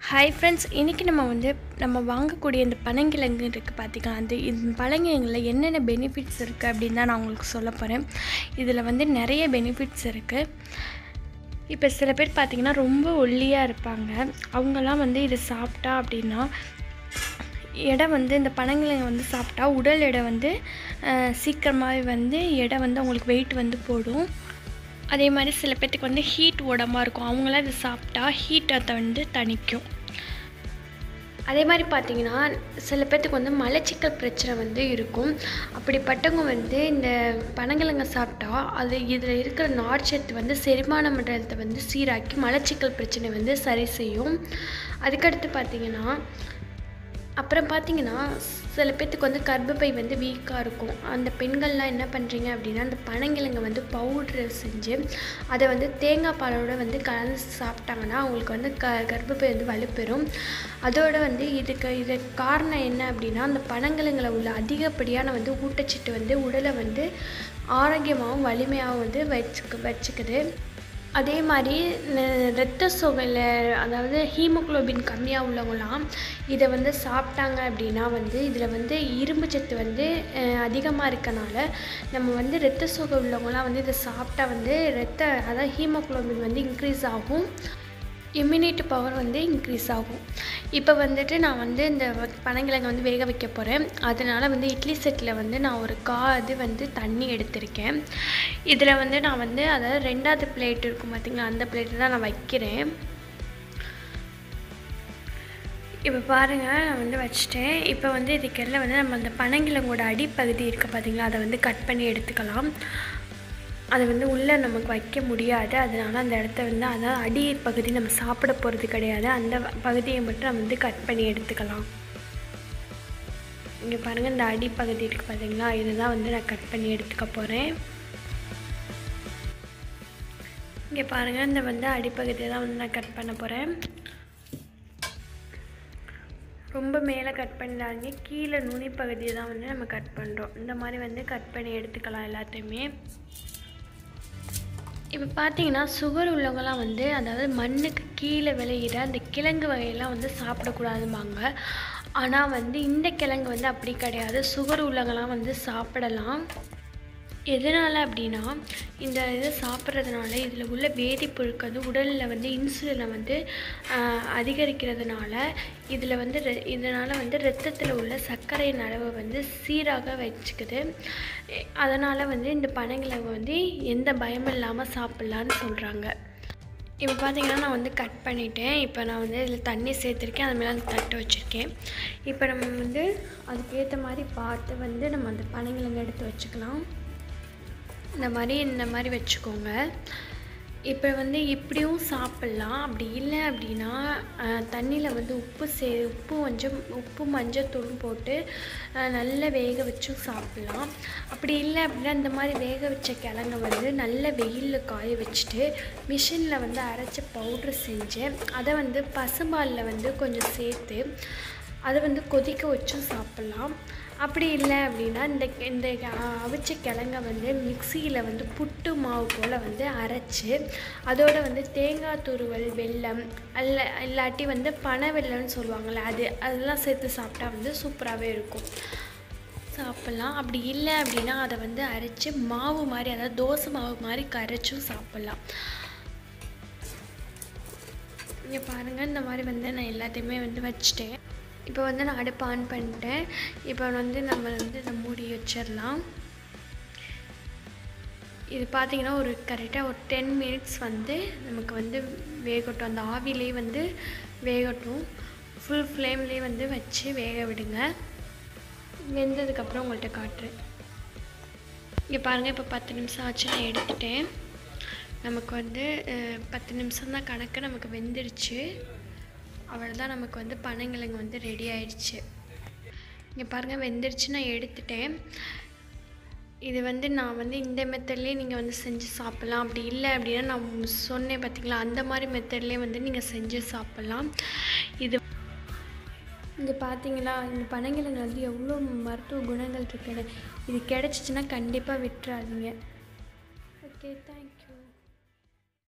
hi friends இன்றைக்கி நம்ம வந்து நம்ம வாங்கக்கூடிய இந்த பனங்கிழங்கு இருக்குது பார்த்திங்களா அந்த இந்த பழங்கிழங்குல என்னென்ன பெனிஃபிட்ஸ் இருக்குது அப்படின்னு தான் நான் உங்களுக்கு சொல்ல போகிறேன் இதில் வந்து நிறைய பெனிஃபிட்ஸ் இருக்குது இப்போ சில பேர் பார்த்திங்கன்னா ரொம்ப ஒல்லியாக இருப்பாங்க அவங்கெல்லாம் வந்து இது சாப்பிட்டா அப்படின்னா எடை வந்து இந்த பனங்கிழங்கு வந்து சாப்பிட்டா உடல் எடை வந்து சீக்கிரமாகவே வந்து எடை வந்து அவங்களுக்கு வெயிட் வந்து போடும் அதே மாதிரி சில பேர்த்துக்கு வந்து ஹீட் உடம்பா இருக்கும் அவங்களாம் இதை சாப்பிட்டா ஹீட்டை வந்து தணிக்கும் அதே மாதிரி பார்த்தீங்கன்னா சில பேர்த்துக்கு வந்து மலச்சிக்கல் பிரச்சனை வந்து இருக்கும் அப்படிப்பட்டவங்க வந்து இந்த பனங்கிழங்க சாப்பிட்டா அது இதில் இருக்கிற நார்ச்சத்து வந்து செரிமான மண்டலத்தை வந்து சீராக்கி மலச்சிக்கல் பிரச்சனை வந்து சரி செய்யும் அதுக்கடுத்து பார்த்தீங்கன்னா அப்புறம் பார்த்தீங்கன்னா சில பேர்த்துக்கு வந்து கர்ப்பப்பை வந்து வீக்காக இருக்கும் அந்த பெண்கள்லாம் என்ன பண்ணுறீங்க அப்படின்னா அந்த பனங்கிழங்கை வந்து பவுட்ரு செஞ்சு அதை வந்து தேங்காய் பாலோட வந்து கலந்து சாப்பிட்டாங்கன்னா அவங்களுக்கு வந்து க கர்ப்பப்பை வந்து வலுப்பெறும் அதோட வந்து இதுக்கு இது காரணம் என்ன அப்படின்னா அந்த பனங்கிழங்குல உள்ள அதிகப்படியான வந்து ஊட்டச்சத்து வந்து உடலை வந்து ஆரோக்கியமாகவும் வலிமையாகவும் வந்து வச்சுக்கு வச்சுக்குது அதே மாதிரி ரத்த சோகையில் அதாவது ஹீமோக்ளோபின் கம்மியாக உள்ளவங்களாம் இதை வந்து சாப்பிட்டாங்க அப்படின்னா வந்து இதில் வந்து இரும்பு சத்து வந்து அதிகமாக இருக்கனால நம்ம வந்து ரத்த சோகை உள்ளவங்களாம் வந்து இதை சாப்பிட்டா வந்து ரத்த அதாவது ஹீமோக்ளோபின் வந்து இன்க்ரீஸ் ஆகும் இம்யூனிட்டி பவர் வந்து இன்க்ரீஸ் ஆகும் இப்போ வந்துட்டு நான் வந்து இந்த பனங்கிழங்கை வந்து வேக வைக்க போகிறேன் அதனால் வந்து இட்லி செட்டில் வந்து நான் ஒரு கா இது வந்து தண்ணி எடுத்திருக்கேன் இதில் வந்து நான் வந்து அதாவது ரெண்டாவது பிளேட் இருக்கும் பார்த்திங்களா அந்த பிளேட்டு தான் நான் வைக்கிறேன் இப்போ பாருங்கள் நான் வந்து வச்சுட்டேன் இப்போ வந்து இதுக்கெல்லாம் வந்து நம்ம அந்த பனங்கிழங்கோட அடிப்பகுதி இருக்குது பார்த்திங்களா அதை வந்து கட் பண்ணி எடுத்துக்கலாம் அதை வந்து உள்ளே நமக்கு வைக்க முடியாது அதனால் அந்த இடத்த வந்து அதான் அடி பகுதி நம்ம சாப்பிட போகிறது கிடையாது அந்த பகுதியை மட்டும் நம்ம வந்து கட் பண்ணி எடுத்துக்கலாம் இங்கே பாருங்கள் இந்த அடிப்பகுதி இருக்குது பார்த்தீங்களா இதுதான் வந்து நான் கட் பண்ணி எடுத்துக்க போகிறேன் இங்கே பாருங்கள் இந்த வந்து அடிப்பகுதியை தான் வந்து நான் கட் பண்ண போகிறேன் ரொம்ப மேலே கட் பண்ணிடாதீங்க கீழே நுனி பகுதியை தான் வந்து நம்ம கட் பண்ணுறோம் இந்த மாதிரி வந்து கட் பண்ணி எடுத்துக்கலாம் எல்லாத்தையுமே இப்போ பார்த்தீங்கன்னா சுகர் உள்ளவங்கலாம் வந்து அதாவது மண்ணுக்கு கீழே விளையிற அந்த கிழங்கு வகையெல்லாம் வந்து சாப்பிடக்கூடாதுமாங்க ஆனால் வந்து இந்த கிழங்கு வந்து அப்படி கிடையாது சுகர் உள்ளவங்கலாம் வந்து சாப்பிடலாம் எதனால் அப்படின்னா இந்த இதை சாப்பிட்றதுனால இதில் உள்ள வேதிப்பொருட்கள் வந்து உடலில் வந்து இன்சுலினை வந்து அதிகரிக்கிறதுனால இதில் வந்து இதனால் வந்து ரத்தத்தில் உள்ள சர்க்கரையின் அளவை வந்து சீராக வச்சுக்குது அதனால் வந்து இந்த பனங்கிழங்கு வந்து எந்த பயமும் இல்லாமல் சாப்பிட்லான்னு சொல்கிறாங்க இப்போ பார்த்தீங்கன்னா நான் வந்து கட் பண்ணிட்டேன் இப்போ நான் வந்து இதில் தண்ணி சேர்த்துருக்கேன் அது மேலே அந்த தட்டு வச்சுருக்கேன் இப்போ நம்ம வந்து அதுக்கேற்ற மாதிரி பார்த்து வந்து நம்ம அந்த பனங்கிழங்கு எடுத்து வச்சுக்கலாம் இந்த மாதிரி இந்த மாதிரி வச்சுக்கோங்க இப்போ வந்து இப்படியும் சாப்பிட்லாம் அப்படி இல்லை அப்படின்னா தண்ணியில் வந்து உப்பு சே உப்பு கொஞ்சம் உப்பு மஞ்சத்தூளும் போட்டு நல்லா வேக வச்சும் சாப்பிட்லாம் அப்படி இல்லை அப்படின்னா இந்த மாதிரி வேக வச்ச கிழங்க வந்து நல்ல வெயிலில் காய வச்சுட்டு மிஷினில் வந்து அரைச்ச பவுட்ரு செஞ்சு அதை வந்து பசும்பாலில் வந்து கொஞ்சம் சேர்த்து அதை வந்து கொதிக்க வச்சும் சாப்பிட்லாம் அப்படி இல்லை அப்படின்னா இந்த இந்த அவிச்ச கிழங்க வந்து மிக்சியில் வந்து புட்டு மாவு போல் வந்து அரைச்சி அதோட வந்து தேங்காய் துருவல் வெல்லம் அல்ல இல்லாட்டி வந்து பனை வெல்லம்னு சொல்லுவாங்கள்ல அது அதெல்லாம் சேர்த்து சாப்பிட்டா வந்து சூப்பராகவே இருக்கும் சாப்பிட்லாம் அப்படி இல்லை அப்படின்னா அதை வந்து அரைச்சி மாவு மாதிரி அதாவது தோசை மாவு மாதிரி கரைச்சும் சாப்பிட்லாம் இங்கே பாருங்கள் இந்த மாதிரி வந்து நான் எல்லாத்தையுமே வந்து வச்சுட்டேன் இப்போ வந்து நான் அடுப்பு ஆன் பண்ணிட்டேன் இப்போ வந்து நம்ம வந்து இதை மூடி வச்சிடலாம் இது பார்த்திங்கன்னா ஒரு கரெக்டாக ஒரு டென் மினிட்ஸ் வந்து நமக்கு வந்து வேகட்டும் அந்த ஆவிலே வந்து வேகட்டும் ஃபுல் ஃப்ளேம்லேயே வந்து வச்சு வேக விடுங்க வெந்ததுக்கப்புறம் உங்கள்கிட்ட காட்டுறேன் இங்கே பாருங்கள் இப்போ பத்து நிமிஷம் ஆச்சு நான் எடுத்துட்டேன் நமக்கு வந்து பத்து நிமிஷம் தான் கணக்கு நமக்கு வெந்துடுச்சு அவ்வளோதான் நமக்கு வந்து பனங்கிழங்கு வந்து ரெடி ஆயிடுச்சு இங்கே பாருங்கள் வெந்துருச்சு நான் எடுத்துட்டேன் இது வந்து நான் வந்து இந்த மெத்தட்லேயே நீங்கள் வந்து செஞ்சு சாப்பிட்லாம் அப்படி இல்லை அப்படின்னா நான் சொன்னேன் பார்த்தீங்களா அந்த மாதிரி மெத்தட்லேயே வந்து நீங்கள் செஞ்சு சாப்பிட்லாம் இது இங்கே பார்த்தீங்களா இந்த பனங்கிழங்கு வந்து எவ்வளோ மருத்துவ குணங்கள் இருக்குன்னு இது கிடச்சிச்சின்னா கண்டிப்பாக விட்டுறாதீங்க ஓகே தேங்க்யூ